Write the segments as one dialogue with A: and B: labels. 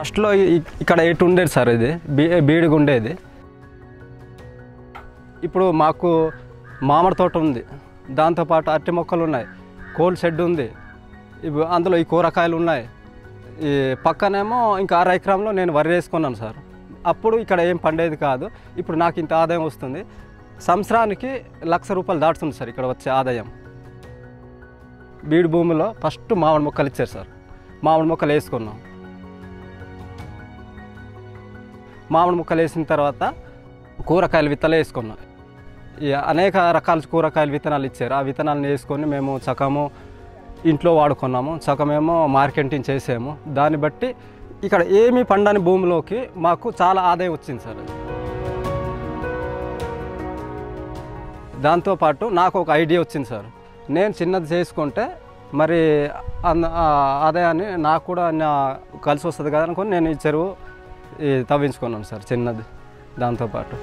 A: ఫస్ట్లో ఇ- ఇక్కడ ఎటు ఉండేది సార్ ఇది బీ బీడుగా ఉండేది ఇప్పుడు మాకు మామిడి తోట ఉంది దాంతోపాటు అరటి మొక్కలు ఉన్నాయి కోల్డ్ షెడ్ ఉంది ఇవి అందులో ఈ కూరగాయలు ఉన్నాయి ఈ పక్కనేమో ఇంకా అర ఎకరంలో నేను వరి వేసుకున్నాను సార్ అప్పుడు ఇక్కడ ఏం పండేది కాదు ఇప్పుడు నాకు ఇంత ఆదాయం వస్తుంది సంవత్సరానికి లక్ష రూపాయలు దాటుతుంది సార్ ఇక్కడ వచ్చే ఆదాయం బీడు భూమిలో ఫస్ట్ మామిడి మొక్కలు ఇచ్చారు సార్ మామిడి మొక్కలు వేసుకున్నాం మామిడి ముక్కలు వేసిన తర్వాత కూరగాయల విత్తనాలు వేసుకున్నాం ఈ అనేక రకాల కూరగాయల విత్తనాలు ఇచ్చారు ఆ విత్తనాలను వేసుకొని మేము సగము ఇంట్లో వాడుకున్నాము సగమేమో మార్కెటింగ్ చేసాము దాన్ని బట్టి ఇక్కడ ఏమి పండని భూమిలోకి మాకు చాలా ఆదాయం వచ్చింది సార్ దాంతోపాటు నాకు ఒక ఐడియా వచ్చింది సార్ నేను చిన్నది చేసుకుంటే మరి అంద ఆ ఆదాయాన్ని నాకు కూడా నా కలిసి వస్తుంది కదా అనుకొని నేను ఈ చెరువు ఈ తవ్వించుకున్నాను సార్ చిన్నది దాంతోపాటు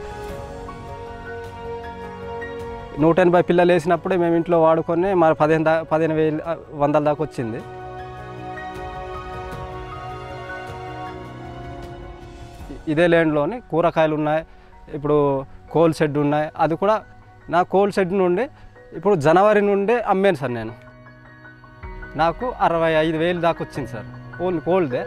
A: నూట ఎనభై పిల్లలు వేసినప్పుడే మేము ఇంట్లో వాడుకొని మరి పదిహేను దా పదిహేను వేలు ఆ, వందల దాకా వచ్చింది ఇదే ల్యాండ్లోని కూరగాయలు ఉన్నాయి ఇప్పుడు కోల్ షెడ్ ఉన్నాయి అది కూడా నా కోల్ షెడ్ నుండి ఇప్పుడు జనవరి నుండి అమ్మాను సార్ నేను నాకు అరవై ఐదు వేలు దాకా వచ్చింది సార్ ఓన్లీ కోల్దే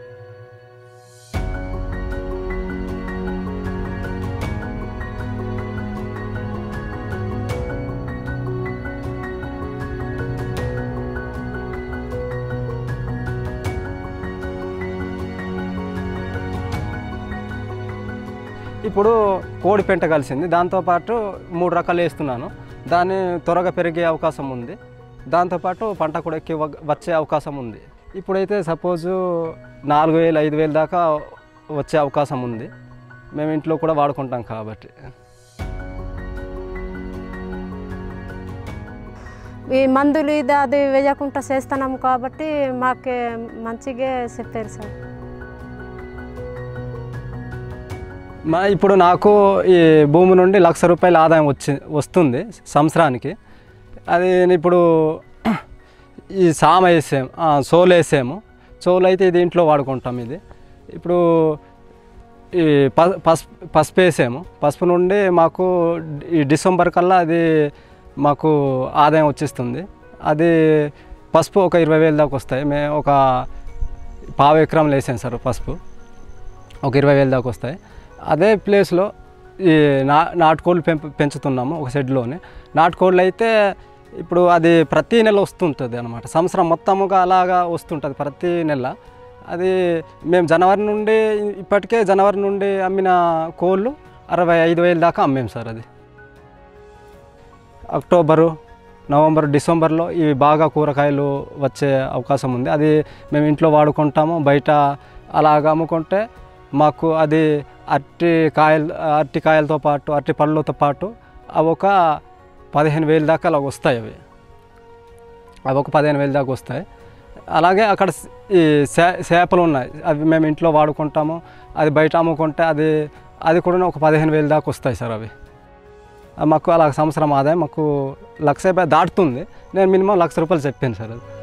A: ఇప్పుడు కోడి పెంట కలిసింది దాంతోపాటు మూడు రకాలు వేస్తున్నాను దాన్ని త్వరగా పెరిగే అవకాశం ఉంది దాంతోపాటు పంట కూడా ఎక్కువ వ- వచ్చే అవకాశం ఉంది ఇప్పుడైతే సపోజు నాలుగు వేలు ఐదు వేలు దాకా వచ్చే అవకాశం ఉంది మేము ఇంట్లో కూడా వాడుకుంటాం కాబట్టి
B: ఈ మందులు ఇది అది వేయకుండా చేస్తున్నాం కాబట్టి మాకు మంచిగా చెప్పారు సార్
A: మా ఇప్పుడు నాకు ఈ భూమి నుండి లక్ష రూపాయల ఆదాయం వచ్చి వస్తుంది సంవత్సరానికి అది నేను ఇప్పుడు ఈ సామ వేసాము ఆ, సోలు వేసాము సోలు అయితే ఇది ఇంట్లో వాడుకుంటాం ఇది ఇప్పుడు ఈ ప పసుపు పసుపు వేసాము పసుపు నుండి మాకు ఈ డిసెంబర్ కల్లా అది మాకు ఆదాయం వచ్చేస్తుంది అది పసుపు ఒక ఇరవై వేలు దాకా వస్తాయి మేము ఒక పావు ఎకరంలో వేసాం సార్ పసుపు ఒక ఇరవై వేలు దాకా వస్తాయి అదే ప్లేస్లో ఈ నా నాటుకోళ్ళు పెంపు పెంచుతున్నాము ఒక షెడ్లోనే నాటుకోళ్ళు అయితే ఇప్పుడు అది ప్రతి నెల వస్తుంటుంది అనమాట సంవత్సరం మొత్తముగా అలాగా వస్తుంటుంది ప్రతి నెల అది మేము జనవరి నుండి ఇప్పటికే జనవరి నుండి అమ్మిన కోళ్ళు అరవై ఐదు వేలు దాకా అమ్మాం సార్ అది అక్టోబరు నవంబర్ డిసెంబర్లో ఇవి బాగా కూరగాయలు వచ్చే అవకాశం ఉంది అది మేము ఇంట్లో వాడుకుంటాము బయట అలాగ అమ్ముకుంటే మాకు అది అరటి కాయలు అరటి కాయలతో పాటు అరటి పళ్ళతో పాటు అవి ఒక పదిహేను వేలు దాకా అలా వస్తాయి అవి అవి ఒక పదిహేను వేలు దాకా వస్తాయి అలాగే అక్కడ స్- ఈ చే చేపలు ఉన్నాయి అవి మేము ఇంట్లో వాడుకుంటాము అది బయట అమ్ముకుంటే అది అది కూడా ఒక పదిహేను వేలు దాకా వస్తాయి సార్ అవి ఆ మాకు అలా సంవత్సరం ఆదాయం మాకు లక్ష రూపాయలు దాటుతుంది నేను మినిమం లక్ష రూపాయలు చెప్పాను సార్ అది